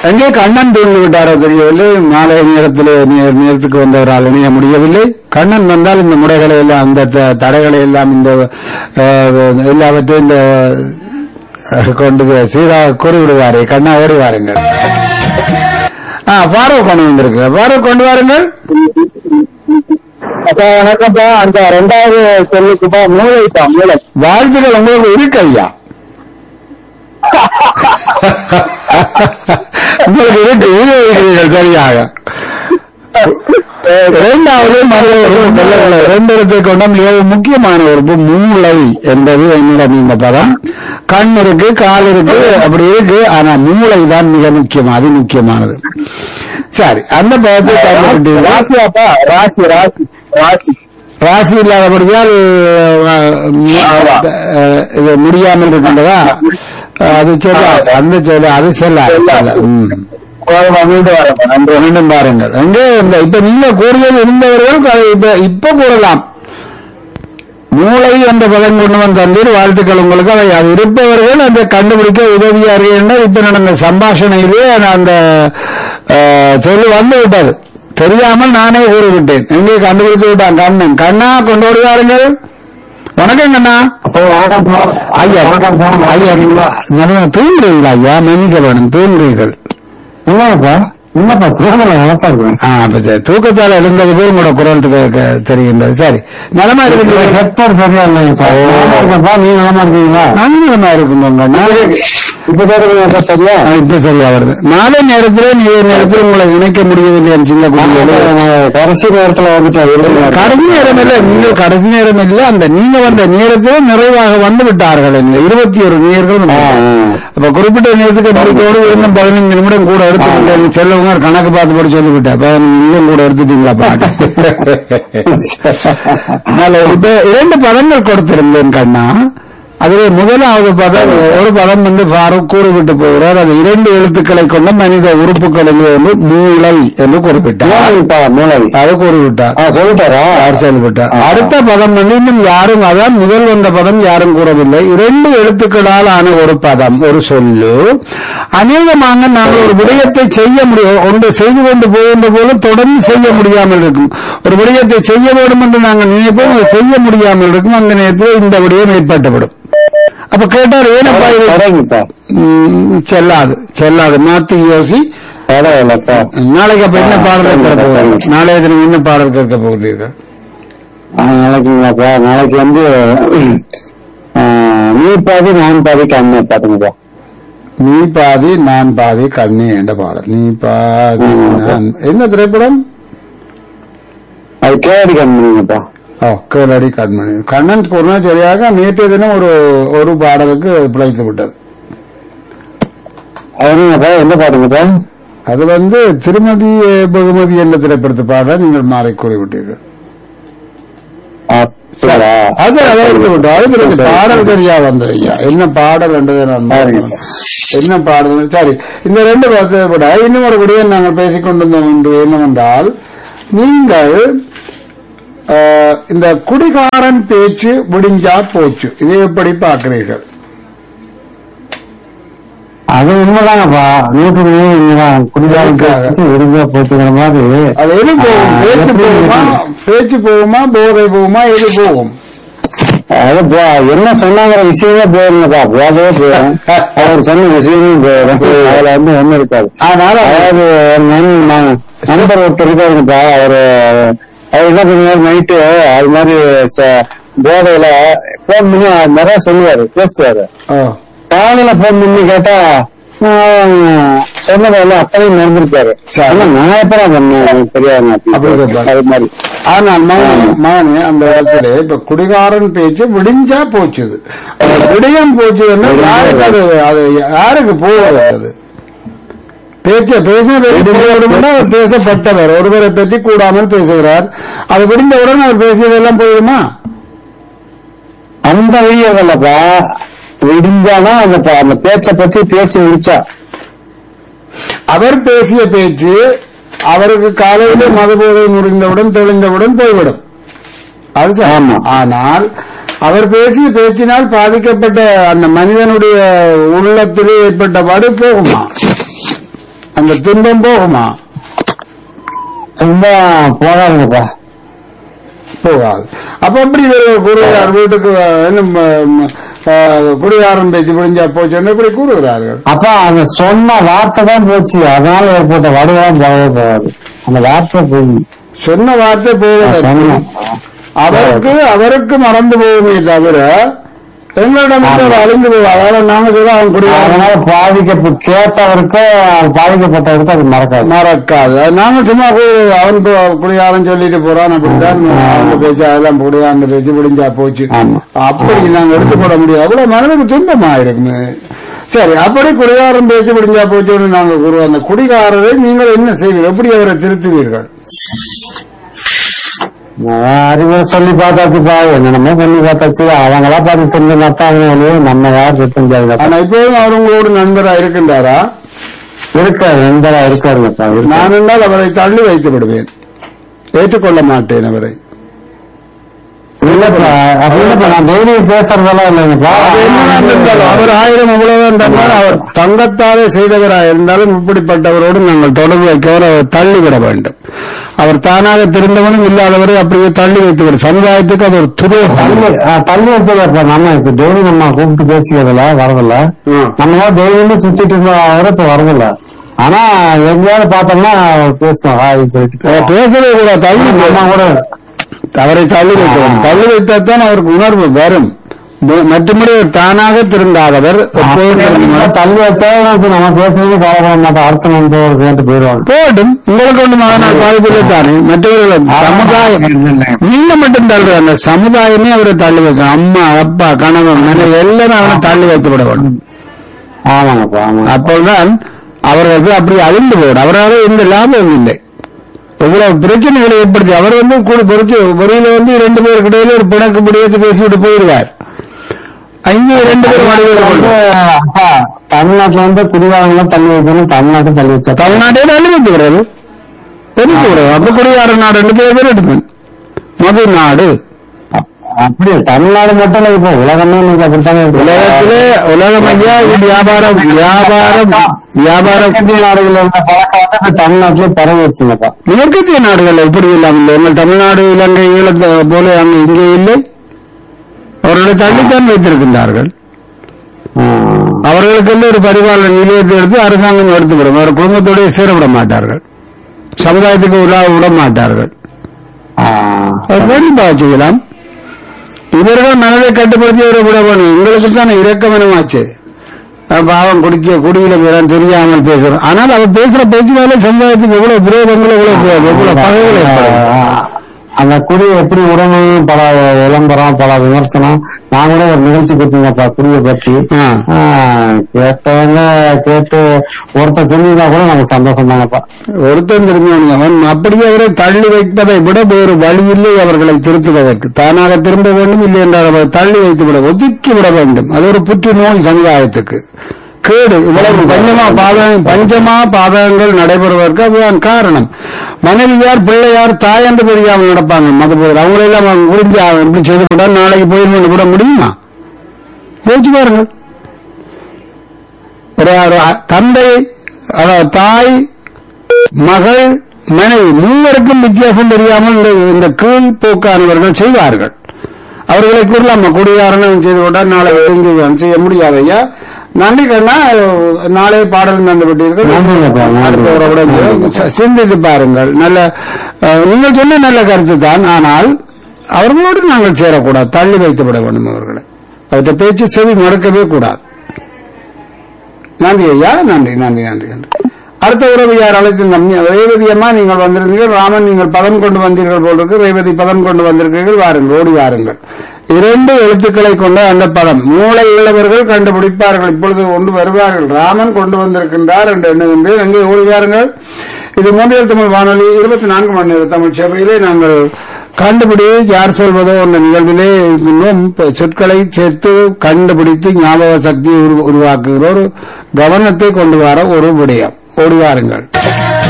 எங்கே கண்ணன் தூங்கி விட்டாரோ தெரியவில்லை மாலை நேரத்தில் நே- நேரத்துக்கு வந்தவரால் இணைய முடியவில்லை கண்ணன் வந்தால் இந்த முறைகளை எல்லாம் அந்த த- தடைகளை எல்லாம் இந்த அஹ், எல்லாவற்றையும் இந்த அஹ், கொண்டு சீரா கூறி விடுவாரே கண்ணா ஓடி வாருங்கள் ஆ பாரூக் கொண்டு வந்திருக்கு பாரூக் கொண்டு வாருங்கள் அப்பா வணக்கம்ப்பா அந்த ரெண்டாவது சொல்லுக்குப்பா மூளைப்பா மூளை வாழ்த்துக்கள் உங்களுக்கு இருக்கு ஐயா உங்களுக்கு இருக்கு இருக்கிறீர்கள் சரியாக இரண்டாவது மனித ரெண்டு இடத்தை கொண்ட மிக முக்கியமான உறுப்பு மூளை என்பது என்னிடம் இந்த பதம் கண் இருக்கு கால் இருக்கு அப்படி இருக்கு ஆனா மூளை தான் மிக முக்கியம் அது முக்கியமானது சரி அந்த பதத்தை பயன்படுத்தீர்கள் ராசியாப்பா ராசி ராசி ராசி ராசி இல்லாதபடியால் அஹ், அஹ், இது முடியாமல் இருக்கின்றதா அது சொல்ல அந்த சொல்ல அது சொல்ல ம். கோபமா மீண்டு வரப்பா நன்றி மீண்டும் பாருங்கள் எங்கே இந்த இப்ப நீங்க கூறியது இருந்தவர்கள் அது இப்ப இப்ப கூறலாம் மூளை என்ற பதம் கொண்டு வந்த தந்தீர் வாழ்த்துக்கள் உங்களுக்கு அதை அது இருப்பவர்கள் அதை கண்டுபிடிக்க உதவியார்கள் என்றால் இப்ப நடந்த சம்பாஷணையிலே அந்த அஹ், சொல்லு வந்து விட்டது தெரியாமல் நானே கூறிவிட்டேன் எங்கே கண்டுபிடித்து விட்டான் கண்ணன் கண்ணா கொண்டு வருவாருங்கள் வணக்கம் கண்ணா ஐயா ஐயா நல்லா தூங்குறீங்களா ஐயா மன்னிக்க வேணும் தூங்குறீர்கள் இல்லப்பா இல்லப்பா தூங்கல வளர்த்தா இருக்கேன் ஆ, அப்ப சரி. தூக்கத்தால் எழுந்தது போய் உங்களோட குரல் தெ- தெ- தெரிகின்றது சரி நலமா இருக்கு ஹெட்போன் சரியா இல்லைங்கப்பா நல்லா இருக்கப்பா நீ நலமா இருக்கீங்களா நானும் நலமா இருக்குங்க நாளை இப்ப கேட்குறீங்க சரியா ஆ, இப்ப சரியா வருது நாளை நேரத்திலே நீ நேரத்தில் உங்களை இணைக்க முடியவில்லை என் சின்ன குழந்தைகளே கடைசி நேரத்துல வந்துட்டேன் கடைசி நேரம் இல்ல நீங்க கடைசி நேரம் இல்ல அந்த நீங்க வந்த நேரத்தில் நிறைவாக வந்து விட்டார்கள் இந்த இருபத்தி ஒரு நேர்கள் வந்து விட்டார்கள். அப்ப குறிப்பிட்ட நேரத்துக்கு முடிக்கோடு இன்னும் பதினஞ்சு நிமிடம் கூட எடுத்து செல்லவங்க கணக்கு பார்த்து போட்டு சொல்லிவிட்டேன் பதினஞ்சு நிமிடம் கூட எடுத்துட்டீங்களா பாட்டு அதனால இப்ப இரண்டு பதங்கள் கொடுத்திருந்தேன் கண்ணா அதிலே முதலாவது பதம் ஒரு பதம் வந்து ஃபாரூக் கூறிவிட்டு போகிறார் அது இரண்டு எழுத்துக்களை கொண்ட மனித உறுப்புகளில் வந்து மூளை என்று குறிப்பிட்டார் மூளைப்பா மூளை அதை கூறிவிட்டார் ஆ சொல்லிட்டாரா யார் செயல்பட்டார் அடுத்த பதம் வந்து இன்னும் யாரும் அதான் முதல் வந்த பதம் யாரும் கூறவில்லை இரண்டு எழுத்துக்களால் ஆன ஒரு பதம் ஒரு சொல்லு அநேகமாக நாங்கள் ஒரு விடயத்தை செய்ய முடியும் ஒன்று செய்து கொண்டு போகின்ற போது தொடர்ந்து செய்ய முடியாமல் இருக்கும் ஒரு விடயத்தை செய்ய வேண்டும் என்று நாங்கள் நினைப்போம் அதை செய்ய முடியாமல் இருக்கும் அந்த நேரத்தில் இந்த விடயம் ஏற்பட்டுவிடும் அப்ப கேட்டார் ஏனப்பா இது தொடங்கிப்பா ம், செல்லாது செல்லாது மாத்தி யோசி பரவாயில்லப்பா நாளைக்கு அப்ப என்ன பாடல் கேட்க போகிறீர்கள் நாளைய தினம் என்ன பாடல் கேட்க போகிறீர்கள் நாளைக்குங்களாப்பா நாளைக்கு வந்து ஆ, நீ பாதி நான் பாதி கண்ணு பாத்துங்கப்பா நீ பாதி நான் பாதி கண்ணி என்ற பாடல் நீ பாதி நான் என்ன திரைப்படம் அது கேடி கண்ணுங்கப்பா ஓ கேளடி கண்மணி கண்ணன் பொருணா சரியாக நேற்றைய தினம் ஒரு ஒரு பாடலுக்கு பிழைத்து விட்டது அது என்னங்கப்பா எந்த பாட்டுங்கப்பா அது வந்து திருமதி பகுமதி என்ற திரைப்படத்து பாடல் நீங்கள் மாறி கூறிவிட்டீர்கள் அப்படியா அது அதை எடுத்து விட்டோம் அது பிறகு பாடல் சரியா வந்தது ஐயா என்ன பாடல் என்றதை நான் பாருங்க. என்ன பாடல் சரி இந்த ரெண்டு பதத்தை விட இன்னும் ஒரு விடயம் நாங்கள் பேசிக் கொண்டிருந்தோம் என்று என்னவென்றால் நீங்கள் ஆஹ், இந்த குடிகாரன் பேச்சு முடிஞ்சா போச்சு இதை எப்படி பார்க்கிறீர்கள் அது உண்மைதாங்கப்பா நூற்றுக்கு நூறு உண்மைதான் குடிகாரன் பேச்சு விடுதலை போச்சுங்கிற மாதிரி அது எது போகும் ஆ, பேச்சு எப்படி போகுமா பேச்சு போகுமா போதை போகுமா எது போகும் அது போ- என்ன சொன்னாங்கிற விஷயமே போயிருங்கப்பா போதவே போயிடும் அவர் சொன்ன விஷயமும் போயிடும் அதுல வந்து ஒண்ணும் இருக்காது அதனால அதாவது ஒரு நண்- ந- நண்பர் ஒருத்தர் இருக்காருங்கப்பா அவரு அவர் என்ன பண்ணுவாரு நைட்டு அது மாதிரி ச- போதையில போன் பண்ணி நிறைய சொல்லுவாரு பேசுவாரு ஓ, காலையில போன் பண்ணி கேட்டா ஆஹ், சொன்னதெல்லாம் அப்பவே மறந்துருப்பாரு சரி. ஆனா நான் எப்படா பண்ணேன் எனக்கு தெரியாது அப்படி இருப்பாரு. அது மாதிரி ஆனால் மகனே மகனே அந்த இடத்துல இப்ப குடிகாரன் பேச்சு விடிஞ்சா போச்சுது அந்த விடியம் போச்சுன்னா யாருக்கு அது அது யாருக்கு போவது அது பேச்ச பேச அவர் பேசப்பட்டவர் ஒருவரை பற்றி கூடாமல் பேசுகிறார் அது விடிந்தவுடன் அவர் பேசியதெல்லாம் போயிடுமா அந்த வீடியோகள்லப்பா விடிஞ்சாதான் அந்த ப- அந்த பேச்சை பத்தி பேசி முடிச்சா அவர் பேசிய பேச்சு அவருக்கு காலையிலே மதுபோதை முடிந்தவுடன் தெளிந்தவுடன் போய்விடும் அது சரி. ஆமா. ஆனால் அவர் பேசிய பேச்சினால் பாதிக்கப்பட்ட அந்த மனிதனுடைய உள்ளத்திலே ஏற்பட்ட வடு போகுமா அந்த துன்பம் போகுமா ரொம்ப போகாதுங்கப்பா போகாது அப்ப எப்படி இவர் கூறுகிறார் வீட்டுக்கு என்ன ம- ம- ஆஹ், குடிகாரன் பேச்சு முடிஞ்சா போச்சுன்னு இப்படி கூறுகிறார்கள் அப்பா அந்த சொன்ன வார்த்தை தான் போச்சு அதனால ஏற்பட்ட வடுதான் போகவே போகாது அந்த வார்த்தை போய் சொன்ன வார்த்தை போகிறது சொன்னேன் அவருக்கு அவருக்கு மறந்து போகுமே தவிர எங்களிடம் இருந்து அவர் அழிந்து போவார் அதாவது நாங்க சொல்ல அவன் குடிகாரன் அதனால பாதிக்க கேட்டவருக்கு பாதிக்கப்பட்டவருக்கு அது மறக்காது மறக்காது அது நாங்க சும்மா போய் அவன் கு- குடிகாரன் சொல்லிட்டு போறான் அப்படித்தான் அவன் பேச்சு அதெல்லாம் குடிகாரன் பேச்சு முடிஞ்சா போச்சு ஆமா. அப்படி நாங்க எடுத்து போட முடியாது அவ்வளவு மனதுக்கு துன்பமா இருக்குமே சரி அப்படி குடிகாரன் பேச்சு முடிஞ்சா போச்சுன்னு நாங்க கூறுவோம் அந்த குடிகாரரை நீங்கள் என்ன செய்வீர்கள் எப்படி அவரை திருத்துவீர்கள் நான் அறிவுரை சொல்லி பார்த்தாச்சுப்பா என்னென்னமோ பண்ணி பார்த்தாச்சு அவங்களா பார்த்து தெரிஞ்ச மத்தாங்க நம்ம யார் தெரிஞ்சாங்க ஆனா இப்போதும் அவர் உங்களோட நண்பரா இருக்கின்றாரா இருக்காரு நண்பரா இருக்காருங்கப்பா இருக்காரு. நான் என்றால் அவரை தள்ளி வைத்து விடுவேன் ஏற்றுக்கொள்ள மாட்டேன் அவரை இல்லப்பா அப்படி இல்லப்பா நான் டெய்லி பேசுறதெல்லாம் இல்லைங்கப்பா அது என்னதான் இருந்தாலும் அவர் ஆயிரம் அவ்வளவுதான் தந்தால் அவர் தங்கத்தாலே செய்தவராக இருந்தாலும் இப்படிப்பட்டவரோடு நாங்கள் தொடர்பு வைக்கவர் அவர் தள்ளிவிட வேண்டும் அவர் தானாக தெரிந்தவனும் இல்லாதவரை அப்படியே தள்ளி வைத்து விடும் சமுதாயத்துக்கு அது ஒரு துரோகம் தள்ளி ஆ, தள்ளி வச்சதப்பா நம்ம இப்ப டெய்லி நம்ம கூப்பிட்டு பேசிக்கிறதுல வரதில்ல ம். நம்ம டெய்லியும் சுத்திட்டு இருந்தோம் இப்ப வரதில்ல ஆனா எங்கேயாவது பார்த்தோம்னா பேசுவோம் ஹாய் சொல்லிட்டு அவர் பேசவே கூட தள்ளி நம்ம கூட அவரை தள்ளி வைக்க வேண்டும் தள்ளி வைத்தால்தான் அவருக்கு உணர்வு வரும் ம- மற்றபடி அவர் தானாக திருந்தாதவர் எப்போதும் திருந்தினார். தள்ளி வச்சா நம்ம பேசுறது பழக மாட்டோம் அடுத்த நண்பர் சேர்ந்து போயிடுவாங்க போடும் உங்களுக்கு ஒன்று மகனால் பாதிப்பில்லை தானே மற்றவர்கள் சமுதாயம் நீங்க மட்டும் தள்ளுற அந்த சமுதாயமே அவரை தள்ளி வைக்கும் அம்மா அப்பா கணவன் மனைவி எல்லாரும் அவனை தள்ளி வைத்து விட வேண்டும் ஆமாங்கப்பா ஆமாங்க அப்போதுதான் அவர்களுக்கு அப்படி அழிந்து போயிடும் அவரால் எந்த லாபம் இல்லை இவ்வளவு பிரச்சனைகளை ஏற்படுத்தி அவர் வந்து கூட பொறுத்து பொறியில வந்து ரெண்டு பேருக்கு இடையில ஒரு பிணக்கு முடியத்து பேசிவிட்டு போயிடுவார் அங்கே ரெண்டு பேரும் வந்து, மனிதர்கள் அப்பா, தமிழ்நாட்டுல வந்து குடிகாரங்களும் தள்ளி வைக்கணும் தமிழ்நாட்டும் தள்ளி வச்சா தமிழ்நாட்டே தள்ளி வைத்துக்கிறது எதுக்கு அப்ப குடியார நாடு ரெண்டு பேர் பேர் எடுக்கும் மது நாடு அப்படி தமிழ்நாடு மட்டும் இல்ல இப்போ உலகமே இன்னைக்கு அப்படித்தானே இருக்கு. உலகத்திலே உலகம் ஐயா இது வியாபாரம் வியாபாரம் வியாபாரம் மேற்கத்திய நாடுகள்ல இருந்த பழக்கம் வந்து இப்ப தமிழ்நாட்டிலே பரவி வச்சுங்கப்பா மேற்கத்திய நாடுகள் எப்படி இல்லாமல் எங்கள் தமிழ்நாடு இலங்கை ஈழத்தை போல அங்கே இங்கே இல்லை அவர்களை தள்ளித்தான் வைத்திருக்கின்றார்கள் அவர்களுக்கு ஒரு பரிபாலன நிலையத்தை எடுத்து அரசாங்கம் எடுத்துவிடும் அவர் குடும்பத்தோடய சேரவிட மாட்டார்கள் சமுதாயத்துக்கு உலா விட மாட்டார்கள் அவர் கண்டிப்பாக செய்யலாம் இவர்கள் மனதை கட்டுப்படுத்தி அவரை விட வேணும் எங்களுக்கு தான் இரக்கமனமாச்சு பாவம் குடிக்க குடியில போறான் தெரியாமல் பேசுறோம் ஆனால் அவர் பேசுற பேச்சுனால சமுதாயத்துக்கு எவ்வளவு விரோதங்கள் எவ்வளவு எவ்வளவு பகைகள் ஏற்படும். அந்த குடியை எப்படி உடனே பல விளம்பரம் பல விமர்சனம் நான் கூட ஒரு நிகழ்ச்சி கொடுத்தீங்கப்பா குடியை பத்தி ஆ. ஆ, கேட்டவங்க கேட்டு ஒருத்தர் தெரிஞ்சா கூட நமக்கு சந்தோஷம் தாங்கப்பா ஒருத்தன் திரும்பியவன் அவன் அப்படியே அவரை தள்ளி வைப்பதை விட வேறு வழியில்லை அவர்களை திருத்துவதற்கு தானாக திரும்ப வேண்டும் இல்லை என்றால் அவரை தள்ளி வைத்து விட ஒதுக்கி விட வேண்டும் அது ஒரு புற்றுநோய் சமுதாயத்துக்கு கேடு இவ்வளவு பஞ்சமா பாதகம் பஞ்சமா பாதகங்கள் நடைபெறுவதற்கு அதுதான் காரணம் மனைவியார் பிள்ளையார் தாய் என்று தெரியாமல் நடப்பாங்க மத போதில் அவங்களெல்லாம் அவங்க புரிஞ்சு அவன் எப்படி செய்து விட்டால் நாளைக்கு போய் விட முடியுமா யோசிச்சு பாருங்கள் ஒரு ஒரு தந்தை அதாவது தாய் மகள் மனைவி மூவருக்கும் வித்தியாசம் தெரியாமல் இந்த இந்த கீழ்போக்கானவர்கள் செய்வார்கள் அவர்களை கூறலாமா குடியாரணம் செய்து விட்டால் நாளை இங்கு செய்ய முடியாது ஐயா நன்றி கண்ணா நாளை பாடல் நன்று விட்டீர்கள் நன்றிங்கப்பா, நன்றி. அடுத்த உறவுடன் ச- சிந்தித்து பாருங்கள் நல்ல அஹ், நீங்கள் சொன்ன நல்ல கருத்து தான் ஆனால் அவர்களோடு நாங்கள் சேரக்கூடாது தள்ளி வைத்து விட வேண்டும் அவர்களை அவற்றை பேச்சு செவி மறுக்கவே கூடாது நன்றி ஐயா நன்றி நன்றி நன்றி நன்றி அடுத்த உறவு யார் அழைத்திருந்தோம் ரேவதி அம்மா நீங்கள் வந்திருந்தீர்கள் ராமன் நீங்கள் பதம் கொண்டு வந்தீர்கள் போல் இருக்கு ரேவதி பதம் கொண்டு வந்திருக்கிறீர்கள் வாருங்கள் ஓடி வாருங்கள் இரண்டு எழுத்துக்களை கொண்ட அந்த பதம் மூளை உள்ளவர்கள் கண்டுபிடிப்பார்கள் இப்பொழுது கொண்டு வருவார்கள் ராமன் கொண்டு வந்திருக்கின்றார் என்று எண்ணுகின்றேன் எங்கே ஓடி வாருங்கள் இது மூன்றியல் தமிழ் வானொலி இருபத்தி நான்கு மணி நேர தமிழ் சேவையிலே நாங்கள் கண்டுபிடி யார் சொல்வதோ என்ற நிகழ்விலே இன்னும் சொற்களை சேர்த்து கண்டுபிடித்து ஞாபக சக்தியை உரு- உருவாக்குகிற ஒரு கவனத்தை கொண்டு வர ஒரு விடயம் ஓடி வாருங்கள்